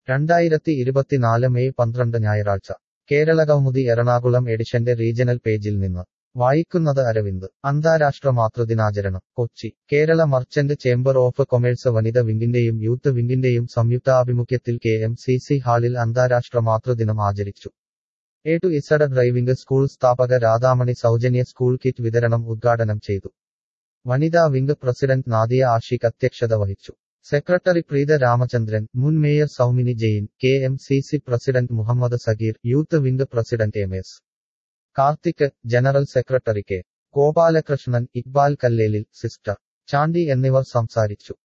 രണ്ടായിരത്തി ഇരുപത്തിനാല് മെയ് പന്ത്രണ്ട് ഞായറാഴ്ച കേരളകൗമുദി എറണാകുളം എഡിഷന്റെ റീജണൽ പേജിൽ നിന്ന് വായിക്കുന്നത് അരവിന്ദ് അന്താരാഷ്ട്ര മാതൃദിനാചരണം Kochi Kerala merchant chamber of commerce വനിത വിംഗിന്റെയും യൂത്ത് വിംഗിന്റെയും സംയുക്താഭിമുഖ്യത്തിൽ കെ എം സി സി ഹാളിൽ അന്താരാഷ്ട്ര മാതൃദിനം ആചരിച്ചു A to Z driving school സ്ഥാപക രാധാമണി സൗജന്യ സ്കൂൾ കിറ്റ് വിതരണം ഉദ്ഘാടനം ചെയ്തു വനിതാ വിംഗ് പ്രസിഡന്റ് നാദിയ ആഷിഖ് അധ്യക്ഷത വഹിച്ചു സെക്രട്ടറി പ്രീത രാമചന്ദ്രൻ മുൻ mayor Soumini Jain K M C C president Muhammad Sagheer youth wing president M S Karthik general secretary K Gopalakrishnan Iqbal Kallelil sister Chandy എന്നിവർ സംസാരിച്ചു